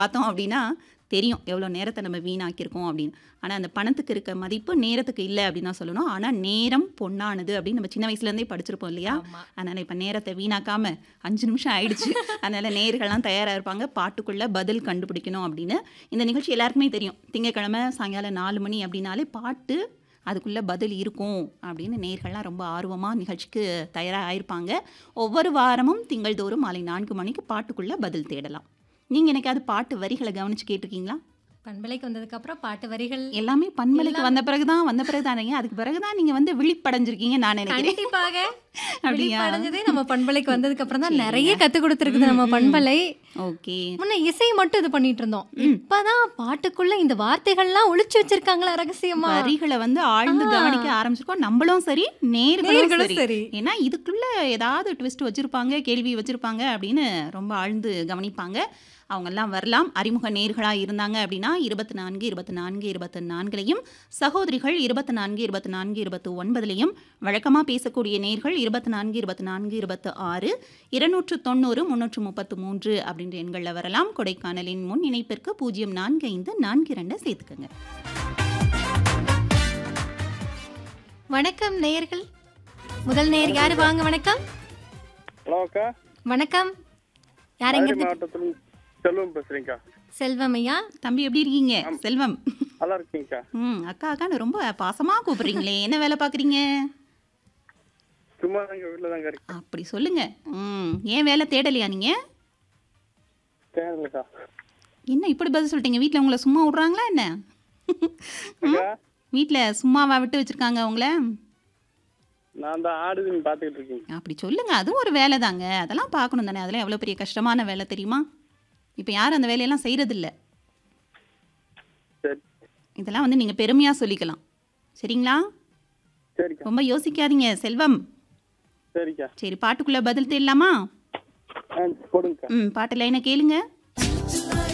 பார்த்தோம் அப்படின்னா தெரியும் எவ்வளோ நேரத்தை நம்ம வீணாக்கியிருக்கோம் அப்படின்னு ஆனால் அந்த பணத்துக்கு இருக்க மதிப்பு நேரத்துக்கு இல்லை அப்படின்னு தான் சொல்லணும் ஆனால் நேரம் பொன்னானது அப்படின்னு நம்ம சின்ன வயசுலேருந்தே படிச்சிருப்போம் இல்லையா ஆமா. அதனால் இப்போ நேரத்தை வீணாக்காம அஞ்சு நிமிஷம் ஆயிடுச்சு அதனால் நேர்கள்லாம் தயாராக இருப்பாங்க பாட்டுக்குள்ளே பதில் கண்டுபிடிக்கணும் அப்படின்னு இந்த நிகழ்ச்சி எல்லாருக்குமே தெரியும் திங்கக்கிழமை சாயங்காலம் நாலு மணி அப்படின்னாலே பாட்டு அதுக்குள்ளே பதில் இருக்கும் அப்படின்னு நேர்கள்லாம் ரொம்ப ஆர்வமாக நிகழ்ச்சிக்கு தயாராக ஆயிருப்பாங்க ஒவ்வொரு வாரமும் திங்கள்தோறும் மாலை நான்கு மணிக்கு பாட்டுக்குள்ளே பதில் தேடலாம் நீங்கள் எனக்காவது பாட்டு வரிகளை கவனிச்சு கேட்டிருக்கீங்களா பண்பலைக்கு வந்ததுக்கு அப்புறம் பாட்டு வரிகள் எல்லாமே பண்பலைக்கு எல்லாமே. வந்த பிறகு தான் வந்த பிறகு தானே அதுக்கு பிறகு தான் நீங்கள் வந்து விழிப்படைஞ்சிருக்கீங்க நான் நினைக்கிறேன் கண்டிப்பாக அப்படியா? அடைஞ்சதே நம்ம பண்பலைக்கு வந்ததுக்கு அப்புறம் தான் நிறைய கத்து கொடுத்துருக்குது நம்ம பண்பலை ஓகே முன்ன இசை மட்டும் இது பண்ணிட்டு இருந்தோம் இப்பதான் பாட்டுக்குள்ள இந்த வார்த்தைகள்லாம் ஒளிச்சு வச்சிருக்காங்களா ரகசியமா வரிகளை வந்து ஆழ்ந்து ஆ. கவனிக்க ஆரம்பிச்சிருக்கோம் நம்மளும் சரி நேர்களும் நேர்களும் சரி சரி. ஏன்னா இதுக்குள்ள ஏதாவது ட்விஸ்ட் வச்சிருப்பாங்க கேள்வி வச்சிருப்பாங்க அப்படின்னு ரொம்ப ஆழ்ந்து கவனிப்பாங்க அவங்கெல்லாம் வரலாம் அறிமுக நேர்களாக இருந்தாங்க அப்படின்னா இருபத்தி நான்கு இருபத்தி நான்கு இருபத்தி நான்குலையும் சகோதரிகள் இருபத்தி நான்கு இருபத்தி நான்கு இருபத்தி ஒன்பதுலையும் வழக்கமாக பேசக்கூடிய நேர்கள் இருபத்தி நான்கு இருபத்தி நான்கு இருபத்தி ஆறு இருநூற்று தொண்ணூறு முன்னூற்று முப்பத்து மூன்று அப்படின்ற எண்களில் வரலாம் கொடைக்கானலின் முன் இணைப்பிற்கு பூஜ்ஜியம் நான்கு ஐந்து நான்கு இரண்டை சேர்த்துக்கோங்க வணக்கம் நேயர்கள் முதல் நேயர் யாரு வாங்க வணக்கம் ஹலோ அக்கா வணக்கம் யாருங்க மதுரை மாவட்டத்தில் செல்வம் பேசுறீங்கக்கா செல்வம் ஐயா தம்பி எப்படி இருக்கீங்க செல்வம் நல்லா இருக்கீங்கக்கா ம் அக்கா அக்கான்னு ரொம்ப பாசமா கூப்பிடுறீங்களே என்ன வேலை பார்க்குறீங்க சும்மா தாங்க வீட்டில் தாங்க இருக்கேன் அப்படி சொல்லுங்க ம் ஏன் வேலை தேடலையா நீங்க தேவையில்லக்கா என்ன இப்படி பதில் சொல்லிட்டீங்க வீட்டில் உங்களை சும்மா விட்றாங்களா என்ன அக்கா வீட்டில் சும்மாவா விட்டு வச்சிருக்காங்க உங்களை நான் தான் ஆடுதுன்னு பார்த்துக்கிட்டு இருக்கீங்க அப்படி சொல்லுங்க அதுவும் ஒரு வேலை தாங்க அதெல்லாம் பார்க்கணும் தானே அதெல்லாம் எவ்வளோ பெரிய கஷ்டமான வேலை தெரியுமா இப்போ யாரும் அந்த வேலையெல்லாம் செய்கிறதில்ல சரி இதெல்லாம் வந்து நீங்கள் பெருமையாக சொல்லிக்கலாம் சரிங்களா சரிக்கா ரொம்ப யோசிக்காதீங்க செல்வம் சரிக்கா சரி பாட்டுக்குள்ளே பதில் தேடலாமா ஆ போடுங்கக்கா ம் பாட்டு லைனை கேளுங்க